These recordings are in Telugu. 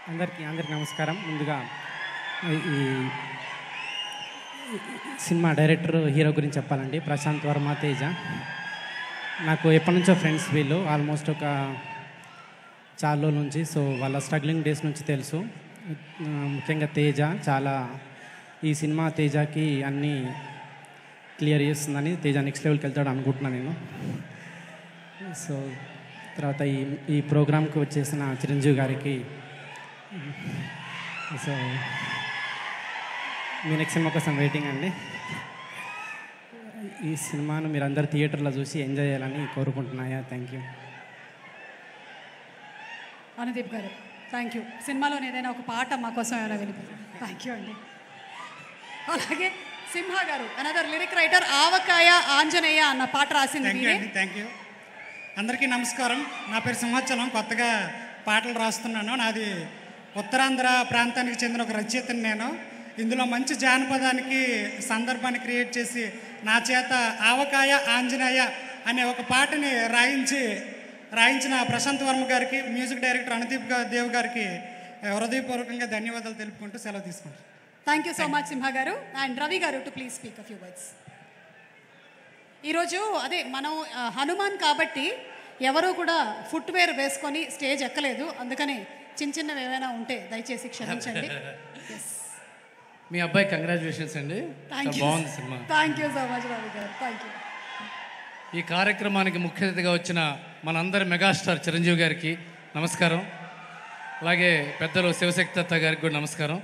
అందరికీ అందరికీ నమస్కారం ముందుగా ఈ- ఈ సినిమా డైరెక్టర్ హీరో గురించి చెప్పాలండి ప్రశాంత్ వర్మ తేజ నాకు ఎప్పటి నుంచో ఫ్రెండ్స్ వీళ్ళు ఆల్మోస్ట్ ఒక చాలా రోజుల నుంచి సో వాళ్ళ స్ట్రగ్లింగ్ డేస్ నుంచి తెలుసు ఆ, ముఖ్యంగా తేజ చాలా ఈ సినిమా తేజకి అన్నీ క్లియర్ చేస్తుందని తేజ నెక్స్ట్ లెవెల్కి వెళ్తాడు అనుకుంటున్నాను నేను సో తర్వాత ఈ ఈ ప్రోగ్రామ్కి వచ్చేసిన చిరంజీవి గారికి సో మీ నెక్స్ట్ సినిమా కోసం వెయిటింగ్ అండి ఈ సినిమాను మీరు అందరు థియేటర్లో చూసి ఎంజాయ్ చేయాలని కోరుకుంటున్నాయా థ్యాంక్ యూ అనుదీప్ గారు థ్యాంక్ యూ సినిమాలోని ఏదైనా ఒక పాట మా కోసం ఏమైనా వినిపి థ్యాంక్ యూ అండి అలాగే Simha garu another lyric writer Avakaya Anjaneya అన్న పాట రాసింది థ్యాంక్ యూ మీరే అండి థ్యాంక్ యూ అందరికీ నమస్కారం నా పేరు సింహాచలం కొత్తగా పాటలు రాస్తున్నాను నాది ఉత్తరాంధ్ర ప్రాంతానికి చెందిన ఒక రచయితని నేను ఇందులో మంచి జానపదానికి సందర్భాన్ని క్రియేట్ చేసి నా చేత ఆవకాయ ఆంజనేయ అనే ఒక పాటని రాయించి రాయించిన ప్రశాంత్ వర్మ గారికి మ్యూజిక్ డైరెక్టర్ అనుదీప్ గా- దేవ్ గారికి హృదయపూర్వకంగా ధన్యవాదాలు తెలుపుకుంటూ సెలవు తీసుకుంటాను thank you so much Simha garu and Ravi garu to please speak a few words ఈరోజు అదే మనం ఆ, హనుమాన్ కాబట్టి ఎవరు కూడా ఫుట్వేర్ వేసుకొని స్టేజ్ ఎక్కలేదు అందుకని చిన్న చిన్నవి ఏమైనా ఉంటే దయచేసి క్షమించండి మీ అబ్బాయి కంగ్రాచులేషన్స్ అండి థ్యాంక్ చాలా యూ బాగుంది cinema thank you so much Ravi garu thank you ఈ కార్యక్రమానికి ముఖ్య అతిథిగా వచ్చిన మనందరి మెగాస్టార్ చిరంజీవి గారికి నమస్కారం అలాగే పెద్దలు శివశక్తి దత్త గారికి కూడా నమస్కారం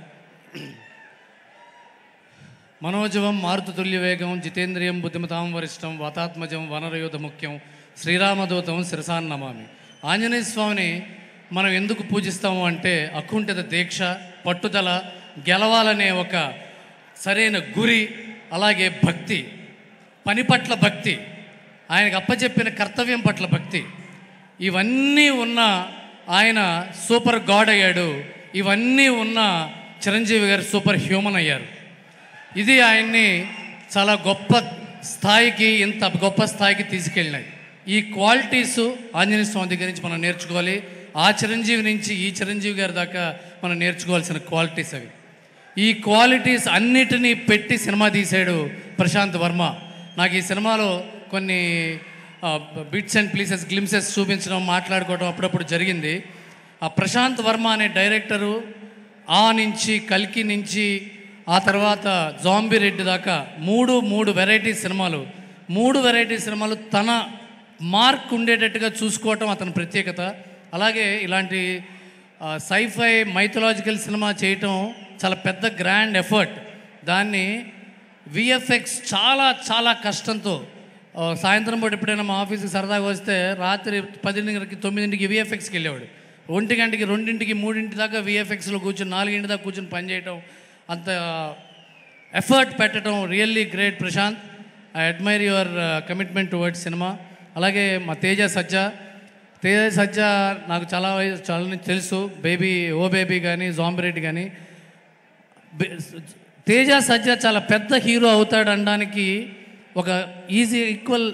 మనోజవం మారుతుల్య వేగం జితేంద్రియం బుద్ధిమతాం వరిష్టం వాతాత్మజం వనరయోధ ముఖ్యం శ్రీరామదూతం శిరసాన్ నమామి ఆంజనేయ స్వామిని మనం ఎందుకు పూజిస్తాము అంటే అకుంఠిత దీక్ష పట్టుదల గెలవాలనే ఒక సరైన గురి అలాగే భక్తి పని పట్ల భక్తి ఆయనకు అప్పచెప్పిన కర్తవ్యం పట్ల భక్తి ఇవన్నీ ఉన్న ఆయన సూపర్ గాడ్ అయ్యాడు ఇవన్నీ ఉన్న చిరంజీవి గారు సూపర్ హ్యూమన్ అయ్యారు ఇది ఆయన్ని చాలా గొప్ప స్థాయికి ఇంత గొప్ప స్థాయికి తీసుకెళ్ళినాయి ఈ క్వాలిటీస్ ఆంజనేయ స్వామి దగ్గర నుంచి మనం నేర్చుకోవాలి ఆ చిరంజీవి నుంచి ఈ చిరంజీవి గారి దాకా మనం నేర్చుకోవాల్సిన క్వాలిటీస్ అవి ఈ క్వాలిటీస్ అన్నిటినీ పెట్టి సినిమా తీశాడు ప్రశాంత్ వర్మ నాకు ఈ సినిమాలో కొన్ని బిట్స్ అండ్ ప్లీసెస్ గ్లిమ్సెస్ చూపించడం మాట్లాడుకోవడం అప్పుడప్పుడు జరిగింది ఆ ప్రశాంత్ వర్మ అనే డైరెక్టరు ఆ నుంచి కల్కి నుంచి ఆ తర్వాత జాంబీ రెడ్డి దాకా మూడు మూడు వెరైటీ సినిమాలు మూడు వెరైటీ సినిమాలు తన మార్క్ ఉండేటట్టుగా చూసుకోవటం అతని ప్రత్యేకత అలాగే ఇలాంటి సైఫై మైథలాజికల్ సినిమా చేయటం చాలా పెద్ద గ్రాండ్ ఎఫర్ట్ దాన్ని విఎఫ్ఎక్స్ చాలా చాలా కష్టంతో ఆ, సాయంత్రం పూట ఎప్పుడైనా మా ఆఫీస్కి సరదాగా వస్తే రాత్రి పదింటికి తొమ్మిదింటికి విఎఫ్ఎక్స్కి వెళ్ళేవాడు ఒంటి గంటకి రెండింటికి మూడింటి దాకా విఎఫ్ఎక్స్లో కూర్చొని నాలుగింటి దాకా కూర్చొని పనిచేయటం అంత ఎఫర్ట్ పెట్టడం really great Prashant I admire your commitment towards cinema అలాగే మా తేజ సజ్జా తేజ సజ్జా నాకు చాలా వయ- చాలా నుంచి తెలుసు బేబీ ఓ బేబీ కానీ జాంబిరెడ్డి కానీ బే- తేజ సజ్జా చాలా పెద్ద హీరో అవుతాడు అనడానికి ఒక ఈజీ ఈక్వల్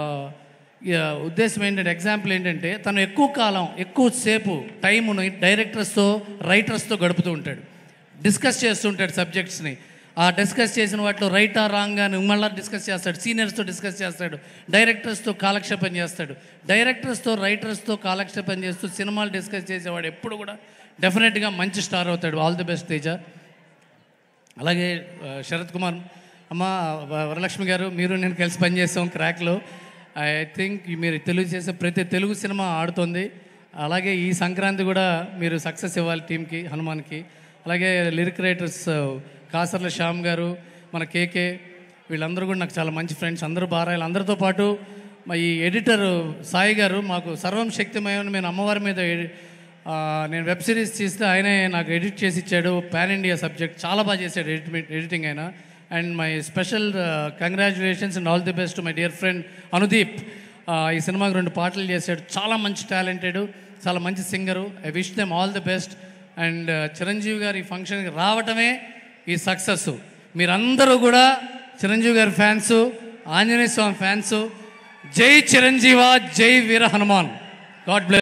ఉద్దేశం ఏంటంటే ఎగ్జాంపుల్ ఏంటంటే తను ఎక్కువ కాలం ఎక్కువ సేపు టైమును డైరెక్టర్స్తో రైటర్స్తో గడుపుతూ ఉంటాడు డిస్కస్ చేస్తూ ఉంటాడు సబ్జెక్ట్స్ని ఆ డిస్కస్ చేసిన వాటిలో రైట్ ఆ రాంగ్ అని మళ్ళీ డిస్కస్ చేస్తాడు సీనియర్స్తో డిస్కస్ చేస్తాడు డైరెక్టర్స్తో కాలక్షేపం చేస్తాడు డైరెక్టర్స్తో రైటర్స్తో కాలక్షేపం చేస్తూ సినిమాలు డిస్కస్ చేసేవాడు ఎప్పుడు కూడా డెఫినెట్గా మంచి స్టార్ అవుతాడు ఆల్ ది బెస్ట్ తేజ అలాగే ఆ, శరత్ కుమార్ అమ్మ వ- వరలక్ష్మి గారు మీరు నేను కలిసి పనిచేస్తాం క్రాక్లో ఐ థింక్ మీరు తెలుగు చేసే ప్రతి తెలుగు సినిమా ఆడుతుంది అలాగే ఈ సంక్రాంతి కూడా మీరు సక్సెస్ ఇవ్వాలి టీంకి హనుమాన్కి అలాగే లిరిక్ రైటర్స్ కాసర్ల శ్యామ్ గారు మన కేకే వీళ్ళందరూ కూడా నాకు చాలా మంచి ఫ్రెండ్స్ అందరూ బారాయాలి అందరితో పాటు మా ఈ ఎడిటర్ సాయి గారు మాకు సర్వం శక్తిమయం నేను అమ్మవారి మీద ఎడి- ఆ, నేను వెబ్ సిరీస్ తీస్తే ఆయనే నాకు ఎడిట్ చేసి ఇచ్చాడు పాన్ ఇండియా సబ్జెక్ట్ చాలా బాగా చేశాడు ఎడిట్ ఎడిటింగ్ ఆయన and my special congratulations and all the best my dear friend Anudeep ఆ, ఈ సినిమాకి రెండు పాటలు చేశాడు చాలా మంచి టాలెంటెడ్ చాలా మంచి singer I wish them all the best and Chiranjeevi garu ఈ ఫంక్షన్కి రావటమే ఈ సక్సెస్ మీరందరూ కూడా చిరంజీవి గారి ఫ్యాన్స్ ఆంజనేయ స్వామి ఫ్యాన్స్ జై చిరంజీవ జై వీర హనుమాన్ గాడ్ బ్లెస్